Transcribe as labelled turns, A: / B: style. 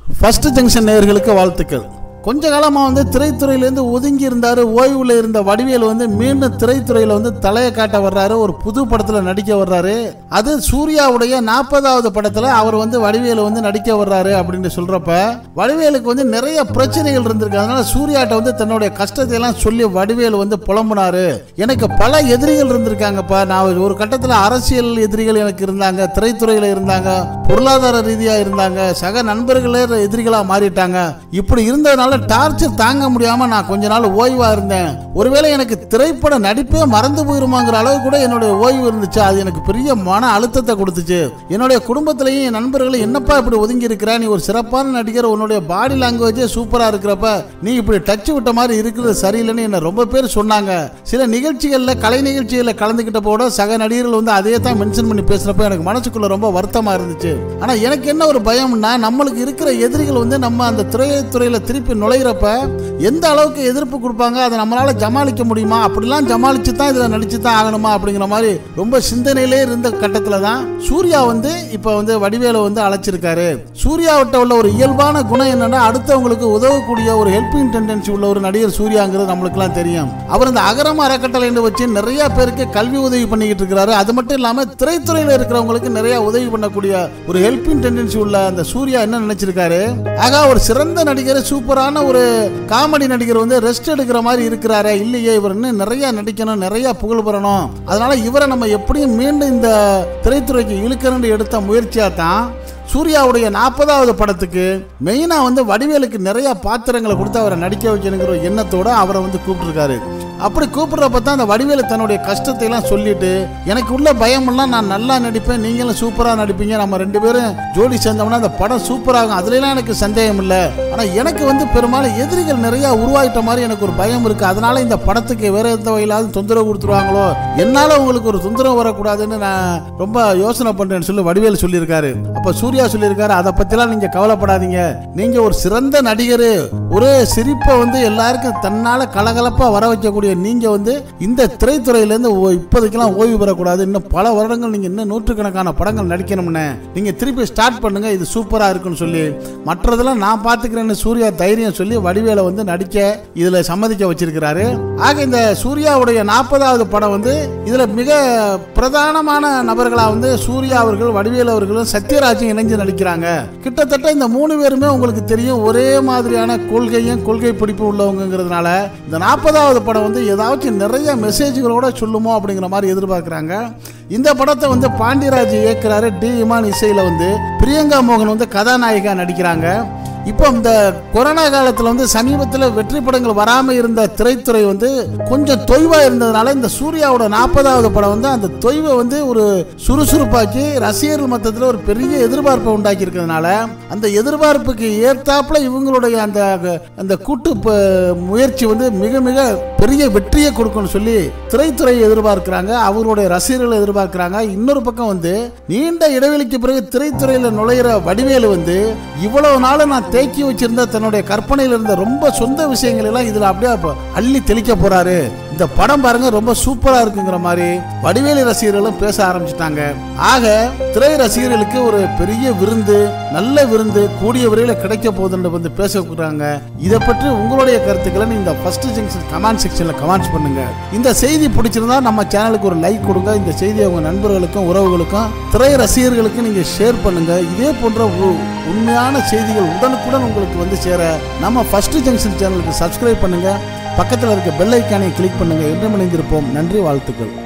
A: first junction நேயர்களுக்கு வாழ்த்துக்கள் கொஞ்ச காலமாக வந்து திரைத்துறையிலேருந்து ஒதுங்கி இருந்தார் ஓய்வில் இருந்த வடிவேல் வந்து மீண்டும் திரைத்துறையில் வந்து தலையை காட்ட வர்றாரு ஒரு புது படத்தில் நடிக்க வர்றாரு அது சூர்யாவுடைய நாற்பதாவது படத்தில் அவர் வந்து வடிவேல் வந்து நடிக்க வர்றாரு அப்படின்னு சொல்கிறப்ப வடிவேலுக்கு வந்து நிறைய பிரச்சனைகள் இருந்திருக்கு அதனால சூர்யாட்ட வந்து தன்னுடைய கஷ்டத்தை எல்லாம் சொல்லி வடிவேல் வந்து புலம்புனாரு எனக்கு பல எதிரிகள் இருந்திருக்காங்கப்பா நான் ஒரு கட்டத்தில் அரசியல் எதிரிகள் எனக்கு இருந்தாங்க திரைத்துறையில் இருந்தாங்க பொருளாதார ரீதியாக இருந்தாங்க சக நண்பர்களே எதிரிகளாக மாறிட்டாங்க இப்படி இருந்ததுனால டார்ச்சர் தாங்க முடியாம நான் கொஞ்ச நாள் ஓய்வா இருந்தேன் ஒருவேளை எனக்கு திரைப்பட நடிப்பே மறந்து போயிருமாங்கிற அளவு கூட என்னுடைய ஓய்வு இருந்துச்சு அது எனக்கு பெரிய மன அழுத்தத்தை கொடுத்துச்சு என்னுடைய குடும்பத்திலையும் என் நண்பர்களும் என்னப்பா இப்படி ஒதுங்கி இருக்கிற நீ ஒரு சிறப்பான நடிகர் உன்னுடைய பாடி லாங்குவேஜே சூப்பரா இருக்கிறப்ப நீ இப்படி டச் விட்ட மாதிரி இருக்கிறது சரியில்லைன்னு என்ன ரொம்ப பேர் சொன்னாங்க சில நிகழ்ச்சிகளில் கலை நிகழ்ச்சிகளில் கலந்துக்கிட்ட போட சக நடிகர்கள் வந்து அதே தான் மென்ஷன் பண்ணி பேசுறப்ப எனக்கு மனசுக்குள்ள ரொம்ப வருத்தமா இருந்துச்சு ஆனா எனக்கு என்ன ஒரு பயம்னா நம்மளுக்கு இருக்கிற எதிரிகள் வந்து நம்ம அந்த திரைத்துறையில திருப்பி நுழையிறப்ப எந்த அளவுக்கு எதிர்ப்பு கொடுப்பாங்க அதை நம்மளால ஜமாளிக்க முடியுமா அப்படிலாம் ஜமாளிச்சு தான் இதுல நடிச்சு தான் ஆகணுமா அப்படிங்கிற மாதிரி ரொம்ப சிந்தனையிலே இருந்த கட்டத்துல தான் சூர்யா வந்து இப்ப வந்து வடிவேலை வந்து அழைச்சிருக்காரு சூர்யாவிட்ட உள்ள ஒரு இயல்பான குணம் என்னன்னா அடுத்தவங்களுக்கு உதவக்கூடிய ஒரு ஹெல்பிங் டெண்டன்சி உள்ள ஒரு நடிகர் சூர்யாங்கிறது நம்மளுக்குலாம் தெரியும் அவர் இந்த அகரம் அறக்கட்டளை வச்சு நிறைய பேருக்கு கல்வி உதவி பண்ணிக்கிட்டு இருக்கிறாரு அது மட்டும் இல்லாம திரைத்துறையில இருக்கிறவங்களுக்கு நிறைய உதவி பண்ணக்கூடிய ஒரு ஹெல்பிங் டெண்டன்சி உள்ள அந்த சூர்யா என்ன நினைச்சிருக்காரு ஆகா ஒரு சிறந்த நடிகர் சூப்பரான ஒரு காமெடி நடிகர் வந்து ரெஸ்ட் எடுக்கிற மாதிரி இருக்கிறாரே இல்லையே இவர் இன்னும் நிறைய நடிக்கணும் நிறைய புகழ் பெறணும் அதனால இவரை நம்ம எப்படியும் மீண்டும் இந்த திரைத்துறைக்கு இழுக்கணும்னு எடுத்த முயற்சியா தான் சூர்யாவுடைய நாற்பதாவது படத்துக்கு மெயினாக வந்து வடிவேலுக்கு நிறைய பாத்திரங்களை கொடுத்து அவரை நடிக்க வைக்கணுங்கிற ஒரு எண்ணத்தோட அவரை வந்து கூப்பிட்டுருக்காரு அப்படி கூப்பிடுறப்ப தான் அந்த வடிவேலு தன்னுடைய கஷ்டத்தை எல்லாம் சொல்லிட்டு எனக்கு உள்ள பயமெல்லாம் நான் நல்லா நடிப்பேன் நீங்களும் சூப்பராக நடிப்பீங்க நம்ம ரெண்டு பேரும் ஜோடி சேர்ந்தோம்னா அந்த படம் சூப்பராகும் அதுலலாம் எனக்கு சந்தேகம் இல்லை ஆனால் எனக்கு வந்து பெரும்பாலும் எதிரிகள் நிறைய உருவாயிட்ட மாதிரி எனக்கு ஒரு பயம் இருக்கு அதனால இந்த படத்துக்கு வேற எந்த வகையிலாவது தொந்தரவு கொடுத்துருவாங்களோ என்னால் உங்களுக்கு ஒரு தொந்தரவு வரக்கூடாதுன்னு நான் ரொம்ப யோசனை பண்றேன்னு சொல்லி வடிவேலு சொல்லியிருக்காரு அப்போ சூர்யா சொல்லியிருக்காரு அதை பற்றிலாம் நீங்கள் கவலைப்படாதீங்க நீங்கள் ஒரு சிறந்த நடிகர் ஒரு சிரிப்பை வந்து எல்லாருக்கும் தன்னால் கலகலப்பாக வர வைக்கக்கூடிய நீங்க வந்து இந்த திரைத்துறையிலேருந்து இப்போதைக்கெல்லாம் ஓய்வு பெறக்கூடாது இன்னும் பல வருடங்கள் நீங்க இன்னும் நூற்றுக்கணக்கான படங்கள் நடிக்கணும்னு நீங்க திருப்பி ஸ்டார்ட் பண்ணுங்க இது சூப்பரா இருக்குன்னு சொல்லி மற்றதெல்லாம் நான் பார்த்துக்கிறேன்னு சூர்யா தைரியம் சொல்லி வடிவேலை வந்து நடிக்க இதுல சம்மதிக்க வச்சிருக்கிறாரு ஆக இந்த சூர்யாவுடைய நாற்பதாவது படம் வந்து இதுல மிக பிரதானமான நபர்களா வந்து சூர்யா அவர்கள் வடிவேல் அவர்களும் சத்யராஜும் இணைஞ்சு நடிக்கிறாங்க கிட்டத்தட்ட இந்த மூணு பேருமே உங்களுக்கு தெரியும் ஒரே மாதிரியான கொள்கையும் கொள்கை பிடிப்பு உள்ளவங்கிறதுனால இந்த நாற்பதாவது படம் வந்து ஏதாச்சும் நிறைய மெசேஜ்களோட சொல்லுமோ அப்படிங்கிற மாதிரி எதிர்பார்க்குறாங்க இந்த படத்தை வந்து பாண்டியராஜ் இயக்குறாரு டி இமான் இசையில் வந்து பிரியங்கா மோகன் வந்து கதாநாயகா நடிக்கிறாங்க இப்போ இந்த கொரோனா காலத்தில் வந்து சமீபத்தில் வெற்றி படங்கள் வராமல் இருந்த திரைத்துறை வந்து கொஞ்சம் தொய்வாக இருந்ததுனால இந்த சூர்யாவோட நாற்பதாவது படம் வந்து அந்த தொய்வை வந்து ஒரு சுறுசுறுப்பாக்கி ரசிகர்கள் மொத்தத்தில் ஒரு பெரிய எதிர்பார்ப்பை உண்டாக்கி இருக்கிறதுனால அந்த எதிர்பார்ப்புக்கு ஏற்றாப்புல இவங்களுடைய அந்த அந்த கூட்டு ப- முயற்சி வந்து மிக மிக பெரிய வெற்றியை கொடுக்கும்னு சொல்லி திரைத்துறை எதிர்பார்க்கிறாங்க அவர்களுடைய ரசிகர்கள் எதிர்பார்க்கிறாங்க இன்னொரு பக்கம் வந்து நீண்ட இடைவெளிக்கு பிறகு திரைத்துறையில் நுழையிற வடிவேலு வந்து இவ்வளவு நாள் நான் தேக்கி வச்சிருந்த தன்னுடைய கற்பனையில் இருந்த ரொம்ப சொந்த விஷயங்கள் எல்லாம் இதுல அப்படியே அப்ப அள்ளி தெளிக்க போறாரு இந்த படம் பாருங்க ரொம்ப சூப்பரா இருக்குங்கிற மாதிரி வடிவேலு ரசிகர்களும் பேச ஆரம்பிச்சிட்டாங்க ஆக திரை ரசிகர்களுக்கு ஒரு பெரிய விருந்து நல்ல விருந்து கூடிய விரைவில் கிடைக்க போகுதுன்னு வந்து பேசக்கூடாங்க இதை பற்றி உங்களுடைய கருத்துக்களை இந்த ஃபர்ஸ்ட் ஜங்ஷன் கமெண்ட் செக்ஷன்ல கமெண்ட்ஸ் பண்ணுங்க இந்த செய்தி பிடிச்சிருந்தா நம்ம சேனலுக்கு ஒரு லைக் கொடுங்க இந்த செய்தியை உங்க நண்பர்களுக்கும் உறவுகளுக்கும் திரை ரசிகர்களுக்கும் நீங்க ஷேர் பண்ணுங்க இதே போன்ற உ- உண்மையான செய்திகள் உடனுக்குடன் உங்களுக்கு வந்து சேர நம்ம ஃபர்ஸ்ட் ஜங்ஷன் சேனலுக்கு சப்ஸ்கிரைப் பண்ணுங்க பக்கத்தில் இருக்க பெல் ஐக்கானை கிளிக் பண்ணுங்க என்று இணைந்திருப்போம் நன்றி வாழ்த்துக்கள்